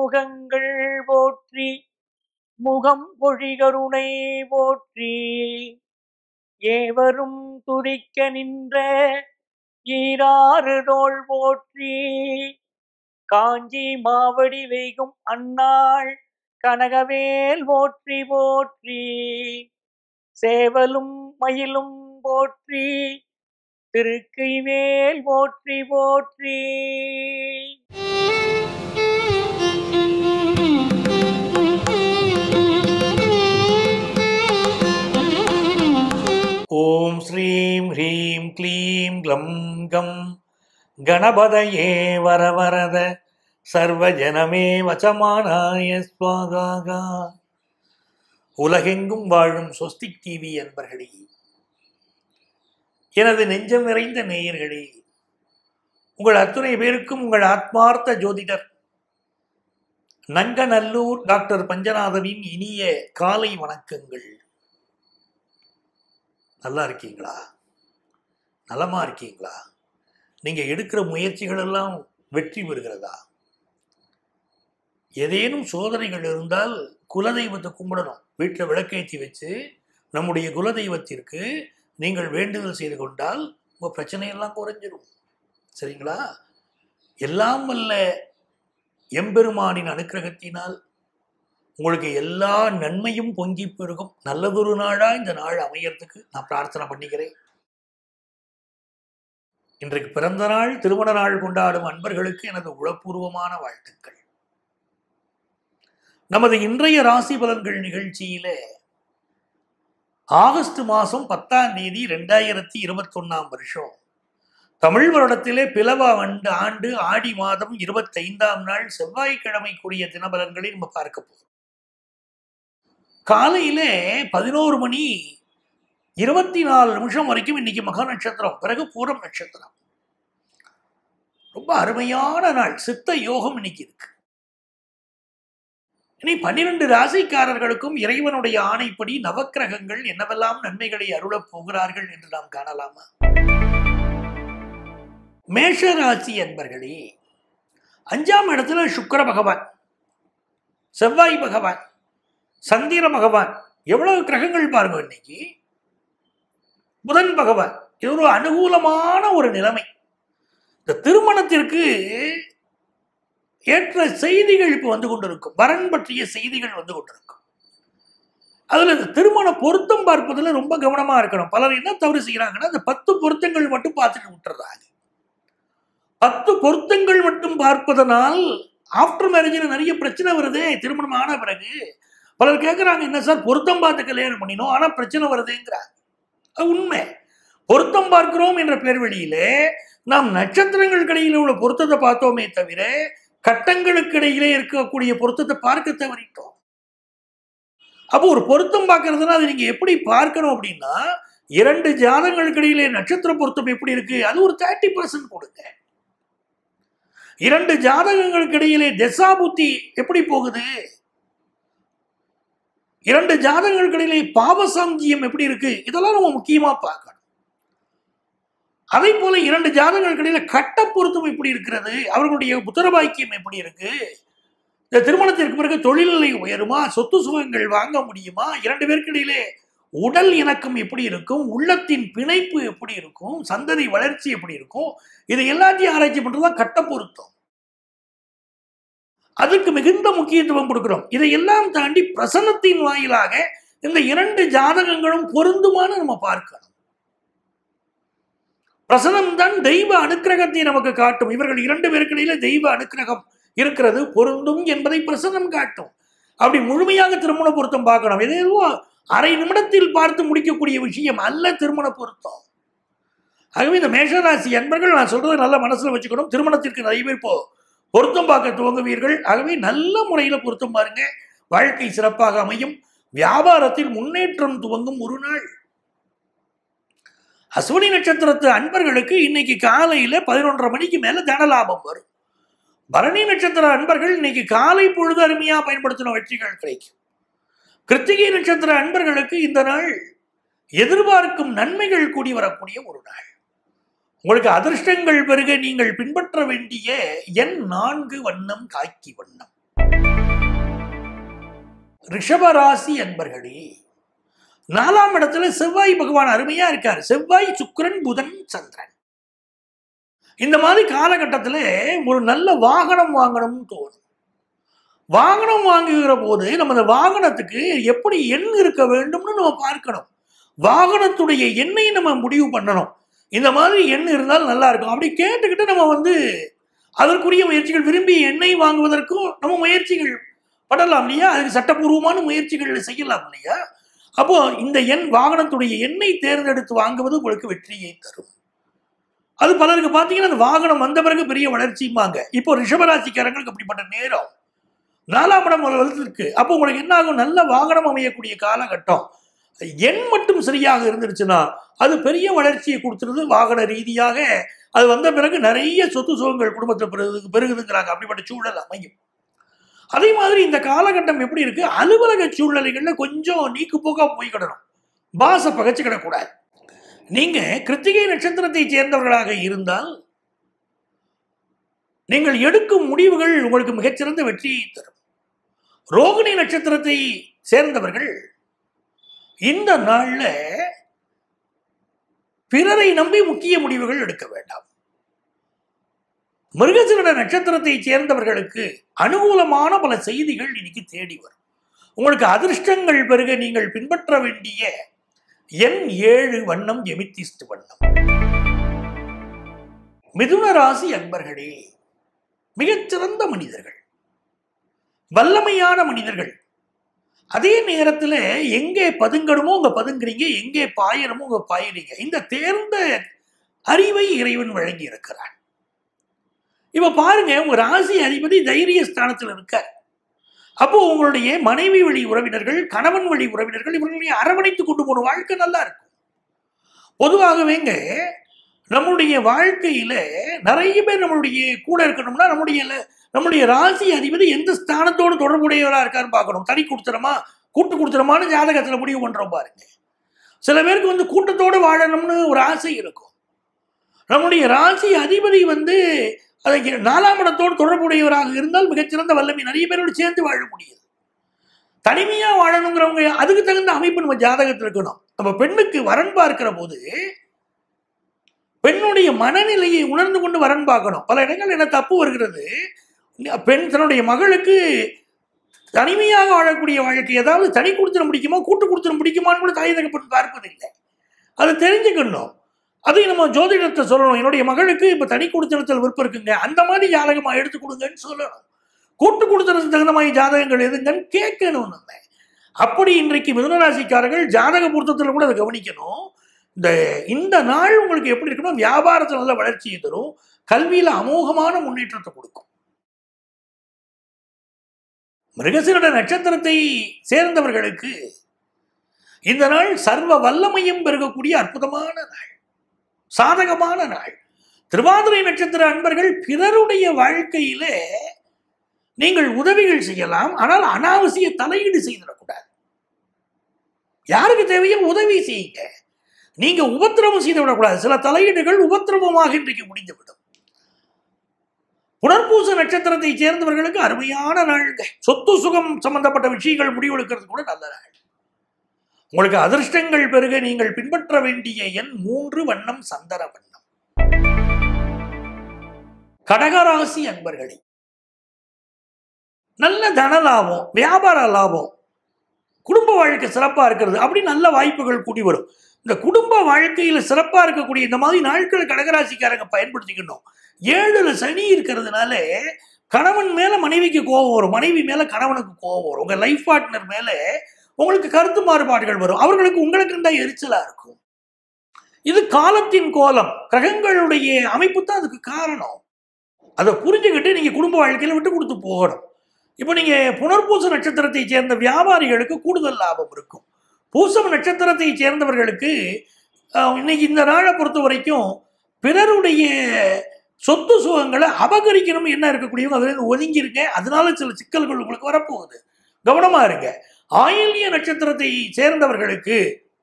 முகங்கள் போற்றி முகம் பொழிகருணை போற்றி ஏவரும் துதிக்க நின்ற ஈராறு தோள் போற்றி காஞ்சி மாவடி வெய்கும் அன்னாள் கனகவேல் போற்றி போற்றி சேவலும் மயிலும் போற்றி திருக்கைவேல் போற்றி போற்றி ஓம் ஸ்ரீம் ஹ்ரீம் க்ளீம் க்ளம் கம் கணபதயே வரவரத சர்வஜனமே வசமானாய ஸ்வாகாகா உலகெங்கும் வாழும் சொஸ்திக் டிவி அன்பர்களே எனது நெஞ்சம் நிறைந்த நேயர்களே உங்கள் அத்துணை பேருக்கும் உங்கள் ஆத்மார்த்த ஜோதிடர் நங்கநல்லூர் டாக்டர் பஞ்சநாதனின் இனிய காலை வணக்கங்கள் நல்லா இருக்கீங்களா நலமா இருக்கீங்களா நீங்க எடுக்கிற முயற்சிகள் எல்லாம் வெற்றி பெறுகிறதா ஏதேனும் சோதனைகள் இருந்தால் குலதெய்வத்தை கும்பிடணும் வீட்டில் விளக்கேற்றி வச்சு நம்முடைய குலதெய்வத்திற்கு நீங்கள் வேண்டுதல் செய்து கொண்டால் உங்கள் பிரச்சனையெல்லாம் குறைஞ்சிரும் சரிங்களா எல்லாம் வல்ல எம்பெருமானின் அனுக்கிரகத்தினால் உங்களுக்கு எல்லா நன்மையும் பொங்கி பெருகும் நல்லதொரு நாளா இந்த நாள் அமையறதுக்கு நான் பிரார்த்தனை பண்ணிக்கிறேன் இன்றைக்கு பிறந்த நாள் திருமண நாள் கொண்டாடும் அன்பர்களுக்கு எனது உளப்பூர்வமான வாழ்த்துக்கள் நமது இன்றைய ராசி பலன்கள் நிகழ்ச்சியில ஆகஸ்ட் மாதம் பத்தாம் தேதி ரெண்டாயிரத்தி இருபத்தொன்னாம் வருஷம் தமிழ் வருடத்திலே பிளவ ஆண்டு ஆண்டு ஆடி மாதம் இருபத்தைந்தாம் நாள் செவ்வாய்க்கிழமைக்குரிய தினபலன்களை நம்ம பார்க்க போறோம் காலையிலே பதினோரு மணி இருபத்தி நாலு நிமிஷம் வரைக்கும் இன்னைக்கு மகா நட்சத்திரம் பிறகு பூரம் நட்சத்திரம் ரொம்ப அருமையான நாள் சித்த யோகம் இன்னைக்கு இருக்கு இனி பன்னிரண்டு ராசிக்காரர்களுக்கும் இறைவனுடைய ஆணைப்படி நவக்கிரகங்கள் என்னவெல்லாம் நன்மைகளை அருளப் போகிறார்கள் என்று நாம் காணலாமா மேஷ ராசி என்பர்களே அஞ்சாம் இடத்துல சுக்கர பகவான் செவ்வாய் பகவான் சந்திர பகவான் எவ்வளவு கிரகங்கள் பாருங்க இன்னைக்கு புதன் பகவான் இது ஒரு அனுகூலமான ஒரு நிலைமை இந்த திருமணத்திற்கு ஏற்ற செய்திகள் இப்போ வந்து கொண்டிருக்கும் வரன் பற்றிய செய்திகள் வந்து கொண்டிருக்கும் அதுல இந்த திருமண பொருத்தம் பார்ப்பதுல ரொம்ப கவனமா இருக்கணும் பலர் என்ன தவறு செய்யறாங்கன்னா இந்த பத்து பொருத்தங்கள் மட்டும் பார்த்துட்டு விட்டுறாங்க பத்து பொருத்தங்கள் மட்டும் பார்ப்பதனால் ஆஃப்டர் மேரேஜில் நிறைய பிரச்சனை வருதே திருமணம் ஆன பிறகு பலர் கேட்குறாங்க என்ன சார் பொருத்தம் பார்த்து கல்யாணம் பண்ணினோம் ஆனால் பிரச்சனை வருதுங்கிறாங்க அது உண்மை பொருத்தம் பார்க்கிறோம் என்ற பேர் வெளியிலே நாம் நட்சத்திரங்களுக்கு இடையில உள்ள பொருத்தத்தை பார்த்தோமே தவிர கட்டங்களுக்கு இடையிலே இருக்கக்கூடிய பொருத்தத்தை பார்க்க தவறிட்டோம் அப்போ ஒரு பொருத்தம் பார்க்கறதுனா அதை நீங்க எப்படி பார்க்கணும் அப்படின்னா இரண்டு ஜாதகங்களுக்கு இடையிலே நட்சத்திர பொருத்தம் எப்படி இருக்கு அது ஒரு தேர்ட்டி பர்சன்ட் கொடுங்க இரண்டு ஜாதகங்களுக்கு இடையிலே தசாபுத்தி எப்படி போகுது இரண்டு ஜாதகங்களுக்கு இடையிலே பாவசாஞ்சியம் எப்படி இருக்கு இதெல்லாம் நம்ம முக்கியமா பார்க்கணும் அதே போல இரண்டு ஜாதகங்களுக்கு இடையில கட்ட பொருத்தம் எப்படி இருக்கிறது அவர்களுடைய புத்திரபாக்கியம் எப்படி இருக்கு இந்த திருமணத்திற்கு பிறகு தொழில்நிலை உயருமா சொத்து சுகங்கள் வாங்க முடியுமா இரண்டு பேருக்கு இடையிலே உடல் இணக்கம் எப்படி இருக்கும் உள்ளத்தின் பிணைப்பு எப்படி இருக்கும் சந்ததி வளர்ச்சி எப்படி இருக்கும் இது எல்லாத்தையும் ஆராய்ச்சி பண்றதுதான் கட்ட பொருத்தம் அதுக்கு மிகுந்த முக்கியத்துவம் கொடுக்கிறோம் இதையெல்லாம் தாண்டி பிரசன்னத்தின் வாயிலாக இந்த இரண்டு ஜாதகங்களும் பொருந்துமான்னு நம்ம பார்க்கணும் பிரசனம் தான் தெய்வ அனுக்கிரகத்தை நமக்கு காட்டும் இவர்கள் இரண்டு பேருக்கிடையில தெய்வ அனுக்கிரகம் இருக்கிறது பொருந்தும் என்பதை பிரசனம் காட்டும் அப்படி முழுமையாக திருமண பொருத்தம் பார்க்கணும் ஏதோ அரை நிமிடத்தில் பார்த்து முடிக்கக்கூடிய விஷயம் அல்ல திருமண பொருத்தம் ஆகவே இந்த மேஷராசி அன்பர்கள் நான் சொல்றதை நல்ல மனசுல வச்சுக்கணும் திருமணத்திற்கு நிறைய பேர் இப்போ பொருத்தம் பார்க்க துவங்குவீர்கள் ஆகவே நல்ல முறையில் பொருத்தம் பாருங்க வாழ்க்கை சிறப்பாக அமையும் வியாபாரத்தில் முன்னேற்றம் துவங்கும் ஒரு நாள் அஸ்வினி நட்சத்திரத்து அன்பர்களுக்கு இன்னைக்கு காலையில பதினொன்றரை மணிக்கு மேல தன லாபம் வரும் பரணி நட்சத்திர அன்பர்கள் இன்னைக்கு காலை பொழுது அருமையா பயன்படுத்தின வெற்றிகள் கிடைக்கும் கிருத்திகை நட்சத்திர அன்பர்களுக்கு இந்த நாள் எதிர்பார்க்கும் நன்மைகள் கூடி வரக்கூடிய ஒரு நாள் உங்களுக்கு அதிர்ஷ்டங்கள் பெருக நீங்கள் பின்பற்ற வேண்டிய எண் நான்கு வண்ணம் காக்கி வண்ணம் ரிஷபராசி அன்பர்களே நாலாம் இடத்துல செவ்வாய் பகவான் அருமையா இருக்கார் செவ்வாய் சுக்கிரன் புதன் சந்திரன் இந்த மாதிரி காலகட்டத்தில் ஒரு நல்ல வாகனம் வாங்கணும்னு தோணும் வாகனம் வாங்குகிற போது நம்ம அந்த வாகனத்துக்கு எப்படி எண் இருக்க வேண்டும்னு நம்ம பார்க்கணும் வாகனத்துடைய எண்ணை நம்ம முடிவு பண்ணணும் இந்த மாதிரி எண் இருந்தால் நல்லா இருக்கும் அப்படி கேட்டுக்கிட்டு நம்ம வந்து அதற்குரிய முயற்சிகள் விரும்பி எண்ணெய் வாங்குவதற்கும் நம்ம முயற்சிகள் படலாம் இல்லையா அதுக்கு சட்டப்பூர்வமான முயற்சிகள் செய்யலாம் இல்லையா அப்போ இந்த எண் வாகனத்துடைய எண்ணெய் தேர்ந்தெடுத்து வாங்குவது உங்களுக்கு வெற்றியை தரும் அது பலருக்கு பார்த்தீங்கன்னா அந்த வாகனம் வந்த பிறகு பெரிய வளர்ச்சியுமாங்க இப்போ ரிஷபராசிக்காரங்களுக்கு அப்படிப்பட்ட நேரம் நாலாம் இடம் வளர்த்துருக்கு அப்போ உங்களுக்கு என்ன ஆகும் நல்ல வாகனம் அமையக்கூடிய காலகட்டம் எண் மட்டும் சரியாக இருந்துருச்சுன்னா அது பெரிய வளர்ச்சியை கொடுத்துருது வாகன ரீதியாக அது வந்த பிறகு நிறைய சொத்து சுகங்கள் குடும்பத்தில் பெருகு பெருகுதுங்கிறாங்க அப்படிப்பட்ட சூழல் அமையும் அதே மாதிரி இந்த காலகட்டம் எப்படி இருக்கு அலுவலக சூழ்நிலைகள்ல கொஞ்சம் நீக்கு போக்கா போய்க்கிடணும் பாச பகச்சுக்கிடக்கூடாது நீங்க கிருத்திகை நட்சத்திரத்தை சேர்ந்தவர்களாக இருந்தால் நீங்கள் எடுக்கும் முடிவுகள் உங்களுக்கு மிகச்சிறந்த வெற்றியை தரும் ரோகிணி நட்சத்திரத்தை சேர்ந்தவர்கள் இந்த நாள்ல பிறரை நம்பி முக்கிய முடிவுகள் எடுக்க வேண்டாம் மிருகசிரட நட்சத்திரத்தை சேர்ந்தவர்களுக்கு அனுகூலமான பல செய்திகள் இன்னைக்கு தேடி வரும் உங்களுக்கு அதிர்ஷ்டங்கள் பெருக நீங்கள் பின்பற்ற வேண்டிய எண் ஏழு வண்ணம் எமித்திஸ்ட் வண்ணம் மிதுன ராசி அன்பர்களே மிகச்சிறந்த மனிதர்கள் வல்லமையான மனிதர்கள் அதே நேரத்தில் எங்கே பதுங்கணுமோ அங்க பதுங்குறீங்க எங்கே பாயணுமோ அங்க பாயிறீங்க இந்த தேர்ந்த அறிவை இறைவன் வழங்கி இருக்கிறான் இப்ப பாருங்க உங்க ராசி அதிபதி தைரிய ஸ்தானத்தில் இருக்கார் அப்போ உங்களுடைய மனைவி வழி உறவினர்கள் கணவன் வழி உறவினர்கள் இவர்களை அரவணைத்து கொண்டு போன வாழ்க்கை நல்லா இருக்கும் பொதுவாகவேங்க நம்முடைய வாழ்க்கையில நிறைய பேர் நம்மளுடைய கூட இருக்கணும்னா நம்முடைய நம்முடைய ராசி அதிபதி எந்த ஸ்தானத்தோடு தொடர்புடையவராக இருக்காருன்னு பார்க்கணும் தனி கொடுத்துறமா கூட்டு கொடுத்துறமான ஜாதகத்தில் முடிவு பண்றோம் பாருங்க சில பேருக்கு வந்து கூட்டத்தோடு வாழணும்னு ஒரு ஆசை இருக்கும் நம்முடைய ராசி அதிபதி வந்து அதை நாலாம் இடத்தோடு தொடர்புடையவராக இருந்தால் மிகச்சிறந்த வல்லமை நிறைய பேரோடு சேர்ந்து வாழ முடியுது தனிமையா வாழணுங்கிறவங்க அதுக்கு தகுந்த அமைப்பு நம்ம ஜாதகத்தில் இருக்கணும் நம்ம பெண்ணுக்கு வரன் பார்க்கிற போது பெண்ணுடைய மனநிலையை உணர்ந்து கொண்டு வரன் பார்க்கணும் பல இடங்கள் என்ன தப்பு வருகிறது பெண் தன்னுடைய மகளுக்கு தனிமையாக வாழக்கூடிய வாழ்க்கை ஏதாவது தனி கொடுத்துட முடிக்குமா கூட்டு கொடுத்துட முடிக்குமான்னு கூட தாய் தகப்பன் பார்ப்பதில்லை அதை தெரிஞ்சுக்கணும் அதையும் நம்ம ஜோதிடத்தை சொல்லணும் என்னுடைய மகளுக்கு இப்போ தனி கொடுத்தனத்தில் விருப்பம் இருக்குங்க அந்த மாதிரி ஜாதகமாக எடுத்து கொடுங்கன்னு சொல்லணும் கூட்டு கொடுத்தனத்துக்கு தகுந்த மாதிரி ஜாதகங்கள் எதுங்கன்னு கேட்கணும் நம்ம அப்படி இன்றைக்கு மிதுனராசிக்காரர்கள் ஜாதக பொருத்தத்தில் கூட அதை கவனிக்கணும் இந்த இந்த நாள் உங்களுக்கு எப்படி இருக்கணும் வியாபாரத்தில் நல்ல வளர்ச்சியை தரும் கல்வியில் அமோகமான முன்னேற்றத்தை கொடுக்கும் மிருகசிரட நட்சத்திரத்தை சேர்ந்தவர்களுக்கு இந்த நாள் சர்வ வல்லமையும் பெருகக்கூடிய அற்புதமான நாள் சாதகமான நாள் திருவாதிரை நட்சத்திர அன்பர்கள் பிறருடைய வாழ்க்கையிலே நீங்கள் உதவிகள் செய்யலாம் ஆனால் அனாவசிய தலையீடு செய்திடக்கூடாது யாருக்கு தேவையோ உதவி செய்யுங்க நீங்க உபத்திரவம் செய்து விடக்கூடாது சில தலையீடுகள் உபத்திரவமாக இன்றைக்கு முடிந்துவிடும் புனர்பூச நட்சத்திரத்தை சேர்ந்தவர்களுக்கு அருமையான நாள்ங்க சொத்து சுகம் சம்பந்தப்பட்ட விஷயங்கள் முடிவெடுக்கிறது கூட நல்ல நாள் உங்களுக்கு அதிர்ஷ்டங்கள் பெருக நீங்கள் பின்பற்ற வேண்டிய எண் மூன்று வண்ணம் சந்தன வண்ணம் கடகராசி அன்பர்களே நல்ல தன லாபம் வியாபார லாபம் குடும்ப வாழ்க்கை சிறப்பா இருக்கிறது அப்படி நல்ல வாய்ப்புகள் கூடி வரும் இந்த குடும்ப வாழ்க்கையில சிறப்பா இருக்கக்கூடிய இந்த மாதிரி நாட்கள் கடகராசிக்காரங்க பயன்படுத்திக்கணும் ஏழுல சனி இருக்கிறதுனால கணவன் மேல மனைவிக்கு கோபம் வரும் மனைவி மேல கணவனுக்கு கோபம் வரும் உங்க லைஃப் பார்ட்னர் மேல உங்களுக்கு கருத்து மாறுபாடுகள் வரும் அவர்களுக்கு உங்களுக்கு தான் எரிச்சலா இருக்கும் இது காலத்தின் கோலம் கிரகங்களுடைய அமைப்பு தான் அதுக்கு காரணம் அதை புரிஞ்சுக்கிட்டு நீங்க குடும்ப வாழ்க்கையில விட்டு கொடுத்து போகணும் இப்போ நீங்க புனர்பூச நட்சத்திரத்தை சேர்ந்த வியாபாரிகளுக்கு கூடுதல் லாபம் இருக்கும் பூசம் நட்சத்திரத்தை சேர்ந்தவர்களுக்கு இன்னைக்கு இந்த நாளை பொறுத்த வரைக்கும் பிறருடைய சொத்து சுகங்களை அபகரிக்கணும் என்ன இருக்கக்கூடியவங்க அதுல ஒதுங்கிருங்க அதனால சில சிக்கல்கள் உங்களுக்கு வரப்போகுது கவனமா இருங்க ஆயில்ய நட்சத்திரத்தை சேர்ந்தவர்களுக்கு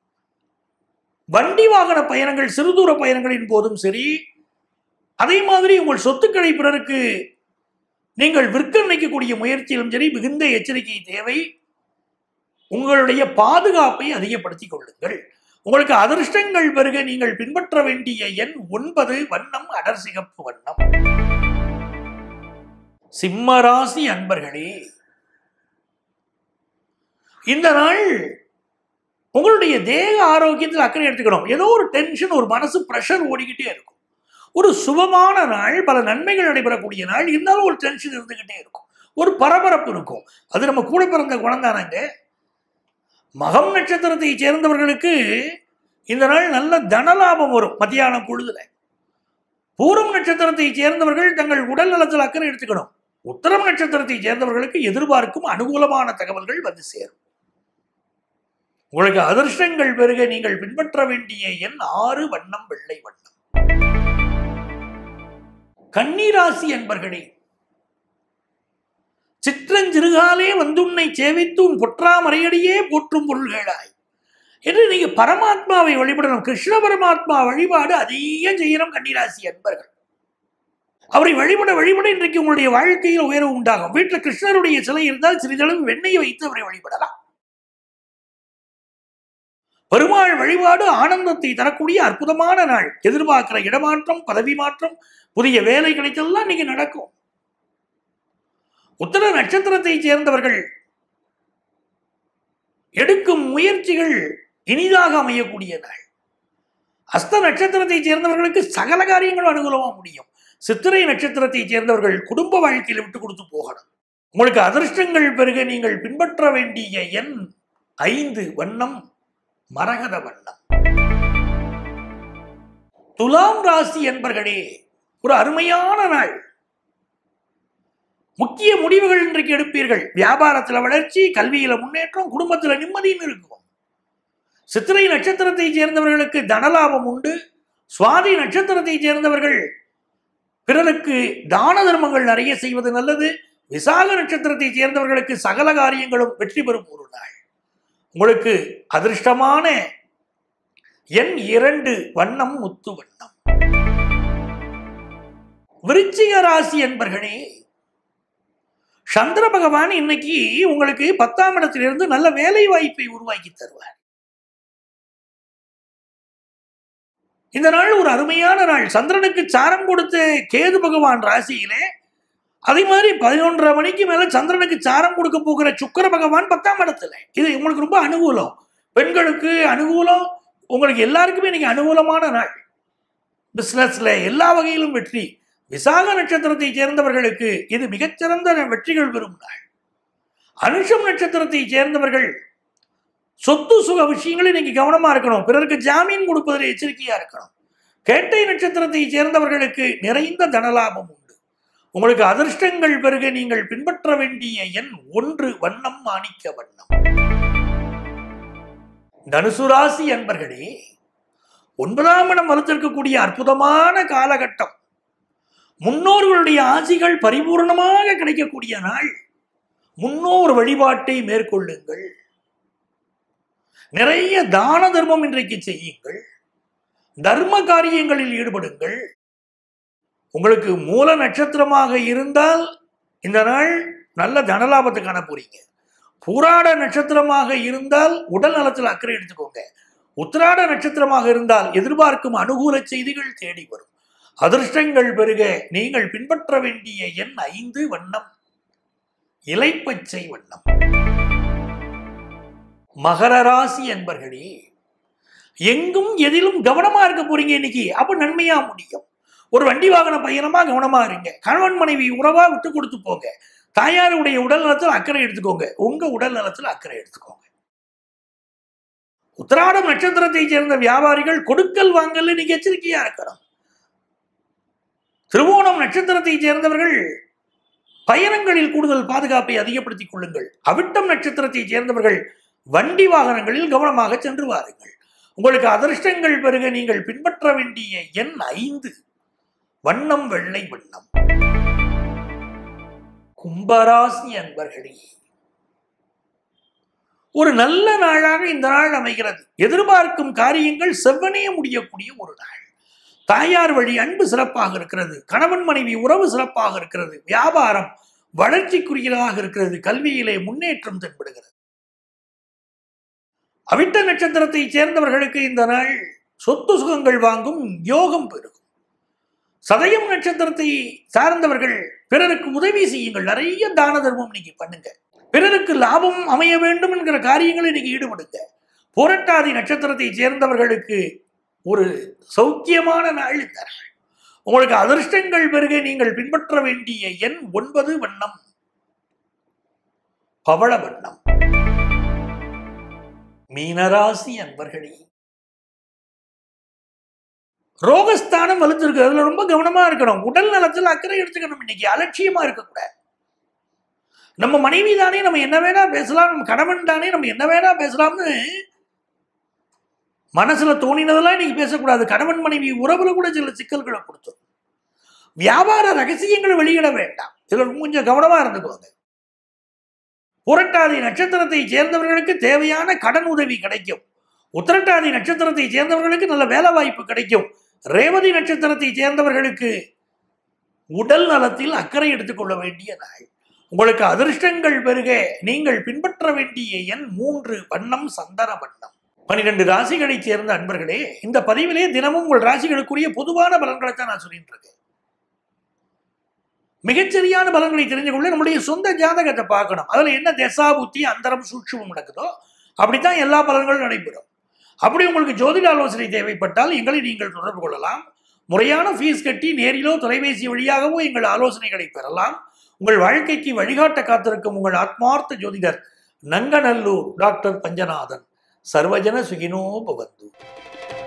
வண்டி வாகன பயணங்கள் சிறுதூர பயணங்களின் போதும் சரி அதே மாதிரி உங்கள் சொத்துக்களை பிறருக்கு நீங்கள் விற்க நினைக்கக்கூடிய முயற்சியிலும் சரி மிகுந்த எச்சரிக்கை தேவை உங்களுடைய பாதுகாப்பை அதிகப்படுத்திக் கொள்ளுங்கள் உங்களுக்கு அதிர்ஷ்டங்கள் பெருக நீங்கள் பின்பற்ற வேண்டிய எண் ஒன்பது வண்ணம் அடர் சிகப்பு வண்ணம் சிம்மராசி அன்பர்களே இந்த நாள் உங்களுடைய தேக ஆரோக்கியத்தில் அக்கறை எடுத்துக்கணும் ஏதோ ஒரு டென்ஷன் ஒரு மனசு ப்ரெஷர் ஓடிக்கிட்டே இருக்கும் ஒரு சுபமான நாள் பல நன்மைகள் நடைபெறக்கூடிய நாள் இருந்தாலும் ஒரு டென்ஷன் இருந்துகிட்டே இருக்கும் ஒரு பரபரப்பு இருக்கும் அது நம்ம கூட பிறந்த குழந்தானங்க மகம் நட்சத்திரத்தை சேர்ந்தவர்களுக்கு இந்த நாள் நல்ல தனலாபம் வரும் மத்தியானம் பொழுதுல பூரம் நட்சத்திரத்தை சேர்ந்தவர்கள் தங்கள் உடல் நலத்தில் அக்கறை எடுத்துக்கணும் உத்தரம் நட்சத்திரத்தை சேர்ந்தவர்களுக்கு எதிர்பார்க்கும் அனுகூலமான தகவல்கள் வந்து சேரும் உங்களுக்கு அதிர்ஷ்டங்கள் பெருக நீங்கள் பின்பற்ற வேண்டிய எண் ஆறு வண்ணம் வெள்ளை வண்ணம் கன்னிராசி என்பர்களே சிற்றஞ்சிறுகாலே வந்துன்னை சேவித்து உன் பொற்றாமறையடியே போற்றும் பொருள்களாய் என்று நீங்க பரமாத்மாவை வழிபடணும் கிருஷ்ண பரமாத்மா வழிபாடு அதிகம் செய்யணும் கன்னிராசி அன்பர்கள் அவரை வழிபட வழிபட இன்றைக்கு உங்களுடைய வாழ்க்கையில் உயர்வு உண்டாகும் வீட்டில் கிருஷ்ணருடைய சிலை இருந்தால் சிறிதளவு வெண்ணெயை வைத்து அவரை வழிபடலாம் பெருமாள் வழிபாடு ஆனந்தத்தை தரக்கூடிய அற்புதமான நாள் எதிர்பார்க்கிற இடமாற்றம் பதவி மாற்றம் புதிய வேலை கிடைத்தெல்லாம் நீங்க நடக்கும் உத்தர நட்சத்திரத்தை சேர்ந்தவர்கள் எடுக்கும் முயற்சிகள் இனிதாக அமையக்கூடிய நாள் அஸ்த நட்சத்திரத்தை சேர்ந்தவர்களுக்கு சகல காரியங்களும் அனுகூலமா முடியும் சித்திரை நட்சத்திரத்தை சேர்ந்தவர்கள் குடும்ப வாழ்க்கையில் விட்டு கொடுத்து போகணும் உங்களுக்கு அதிர்ஷ்டங்கள் பெருக நீங்கள் பின்பற்ற வேண்டிய எண் ஐந்து வண்ணம் மரகத வண்ணம் துலாம் ராசி என்பர்களே ஒரு அருமையான நாள் முக்கிய முடிவுகள் இன்றைக்கு எடுப்பீர்கள் வியாபாரத்துல வளர்ச்சி கல்வியில முன்னேற்றம் குடும்பத்துல நிம்மதியும் இருக்கும் சித்திரை நட்சத்திரத்தை சேர்ந்தவர்களுக்கு தனலாபம் உண்டு சுவாதி நட்சத்திரத்தை சேர்ந்தவர்கள் பிறருக்கு தான தர்மங்கள் நிறைய செய்வது நல்லது விசாக நட்சத்திரத்தை சேர்ந்தவர்களுக்கு சகல காரியங்களும் வெற்றி பெறும் ஒரு நாள் உங்களுக்கு அதிர்ஷ்டமான எண் இரண்டு வண்ணம் முத்து வண்ணம் விருச்சிக ராசி என்பர்களே சந்திர பகவான் இன்னைக்கு உங்களுக்கு பத்தாம் இடத்திலிருந்து நல்ல வேலை வாய்ப்பை உருவாக்கி தருவார் இந்த நாள் ஒரு அருமையான நாள் சந்திரனுக்கு சாரம் கொடுத்த கேது பகவான் ராசியிலே அதே மாதிரி பதினொன்றரை மணிக்கு மேல சந்திரனுக்கு சாரம் கொடுக்க போகிற சுக்கர பகவான் பத்தாம் இடத்துல இது உங்களுக்கு ரொம்ப அனுகூலம் பெண்களுக்கு அனுகூலம் உங்களுக்கு எல்லாருக்குமே இன்னைக்கு அனுகூலமான நாள் பிசினஸ்ல எல்லா வகையிலும் வெற்றி விசாக நட்சத்திரத்தை சேர்ந்தவர்களுக்கு இது மிகச்சிறந்த வெற்றிகள் பெறும் நாள் அனுஷம் நட்சத்திரத்தை சேர்ந்தவர்கள் சொத்து சுக விஷயங்களில் நீங்க கவனமா இருக்கணும் பிறருக்கு ஜாமீன் கொடுப்பதில் எச்சரிக்கையா இருக்கணும் கேட்டை நட்சத்திரத்தை சேர்ந்தவர்களுக்கு நிறைந்த தனலாபம் உண்டு உங்களுக்கு அதிர்ஷ்டங்கள் பெருக நீங்கள் பின்பற்ற வேண்டிய எண் ஒன்று வண்ணம் மாணிக்க வண்ணம் தனுசு ராசி அன்பர்களே ஒன்பதாம் இடம் வலுத்திருக்கக்கூடிய அற்புதமான காலகட்டம் முன்னோர்களுடைய ஆசிகள் பரிபூர்ணமாக கிடைக்கக்கூடிய நாள் முன்னோர் வழிபாட்டை மேற்கொள்ளுங்கள் நிறைய தான தர்மம் இன்றைக்கு செய்யுங்கள் தர்ம காரியங்களில் ஈடுபடுங்கள் உங்களுக்கு மூல நட்சத்திரமாக இருந்தால் இந்த நாள் நல்ல தனலாபத்தை காண போறீங்க பூராட நட்சத்திரமாக இருந்தால் உடல் நலத்தில் அக்கறை எடுத்துக்கோங்க உத்திராட நட்சத்திரமாக இருந்தால் எதிர்பார்க்கும் அனுகூல செய்திகள் தேடி வரும் அதிர்ஷ்டங்கள் பெருக நீங்கள் பின்பற்ற வேண்டிய எண் ஐந்து வண்ணம் இலைப்பச்சை வண்ணம் மகர ராசி என்பர்களே எங்கும் எதிலும் கவனமா இருக்க போறீங்க இன்னைக்கு அப்ப நன்மையா முடியும் ஒரு வண்டி வாகன பயணமா கவனமா இருங்க கணவன் மனைவி உறவா விட்டு கொடுத்து போங்க தாயாருடைய உடல் நலத்தில் அக்கறை எடுத்துக்கோங்க உங்க உடல் நலத்தில் அக்கறை எடுத்துக்கோங்க உத்திராடம் நட்சத்திரத்தை சேர்ந்த வியாபாரிகள் கொடுக்கல் வாங்கல நீங்க எச்சரிக்கையா இருக்கணும் திருவோணம் நட்சத்திரத்தை சேர்ந்தவர்கள் பயணங்களில் கூடுதல் பாதுகாப்பை அதிகப்படுத்திக் கொள்ளுங்கள் அவிட்டம் நட்சத்திரத்தை சேர்ந்தவர்கள் வண்டி வாகனங்களில் கவனமாக சென்று வாருங்கள் உங்களுக்கு அதிர்ஷ்டங்கள் பெருக நீங்கள் பின்பற்ற வேண்டிய எண் ஐந்து வண்ணம் வெள்ளை வண்ணம் கும்பராசி அன்பர்களே ஒரு நல்ல நாளாக இந்த நாள் அமைகிறது எதிர்பார்க்கும் காரியங்கள் செவ்வனே முடியக்கூடிய ஒரு நாள் தாயார் வழி அன்பு சிறப்பாக இருக்கிறது கணவன் மனைவி உறவு சிறப்பாக இருக்கிறது வியாபாரம் வளர்ச்சிக்குரியதாக இருக்கிறது கல்வியிலே முன்னேற்றம் தென்படுகிறது அவிட்ட நட்சத்திரத்தை சேர்ந்தவர்களுக்கு இந்த நாள் சொத்து சுகங்கள் வாங்கும் யோகம் பெருகும் சதயம் நட்சத்திரத்தை சார்ந்தவர்கள் பிறருக்கு உதவி செய்யுங்கள் நிறைய தான தர்மம் இன்னைக்கு பண்ணுங்க பிறருக்கு லாபம் அமைய வேண்டும் என்கிற காரியங்களை இன்னைக்கு ஈடுபடுங்க புரட்டாதி நட்சத்திரத்தை சேர்ந்தவர்களுக்கு ஒரு சௌக்கியமான நாள் இந்த நாள் உங்களுக்கு அதிர்ஷ்டங்கள் பெருக நீங்கள் பின்பற்ற வேண்டிய எண் ஒன்பது வண்ணம் பவள வண்ணம் மீனராசி அன்பர்களே ரோகஸ்தானம் வலுத்திருக்கு அதுல ரொம்ப கவனமா இருக்கணும் உடல் நலத்தில் அக்கறை எடுத்துக்கணும் இன்னைக்கு அலட்சியமா இருக்கக்கூடாது நம்ம மனைவி தானே நம்ம என்ன வேணா பேசலாம் நம்ம கணவன் தானே நம்ம என்ன வேணா பேசலாம்னு மனசுல தோணினதெல்லாம் இன்னைக்கு பேசக்கூடாது கணவன் மனைவி உறவுல கூட சில சிக்கல்களை கொடுத்தோம் வியாபார ரகசியங்களை வெளியிட வேண்டாம் இதுல கொஞ்சம் கவனமா இருந்துக்கோங்க புரட்டாதி நட்சத்திரத்தை சேர்ந்தவர்களுக்கு தேவையான கடன் உதவி கிடைக்கும் உத்திரட்டாதி நட்சத்திரத்தை சேர்ந்தவர்களுக்கு நல்ல வேலை வாய்ப்பு கிடைக்கும் ரேவதி நட்சத்திரத்தை சேர்ந்தவர்களுக்கு உடல் நலத்தில் அக்கறை எடுத்துக்கொள்ள வேண்டிய நாள் உங்களுக்கு அதிர்ஷ்டங்கள் பெருக நீங்கள் பின்பற்ற வேண்டிய எண் மூன்று வண்ணம் சந்தன வண்ணம் பனிரெண்டு ராசிகளை சேர்ந்த அன்பர்களே இந்த பதிவிலே தினமும் உங்கள் ராசிகளுக்குரிய பொதுவான பலன்களை தான் நான் சொல்லிட்டு இருக்கேன் மிகச்சரியான பலன்களை தெரிஞ்சு கொள்ள நம்முடைய சொந்த ஜாதகத்தை பார்க்கணும் அதுல என்ன தசா புத்தி அந்தரம் சூட்சமம் நடக்குதோ அப்படித்தான் எல்லா பலன்களும் நடைபெறும் அப்படி உங்களுக்கு ஜோதிட ஆலோசனை தேவைப்பட்டால் எங்களை நீங்கள் தொடர்பு கொள்ளலாம் முறையான ஃபீஸ் கட்டி நேரிலோ தொலைபேசி வழியாகவோ எங்கள் ஆலோசனைகளை பெறலாம் உங்கள் வாழ்க்கைக்கு வழிகாட்ட காத்திருக்கும் உங்கள் ஆத்மார்த்த ஜோதிடர் நங்கநல்லூர் டாக்டர் பஞ்சநாதன் சர்வஜன சுகினோ பவந்து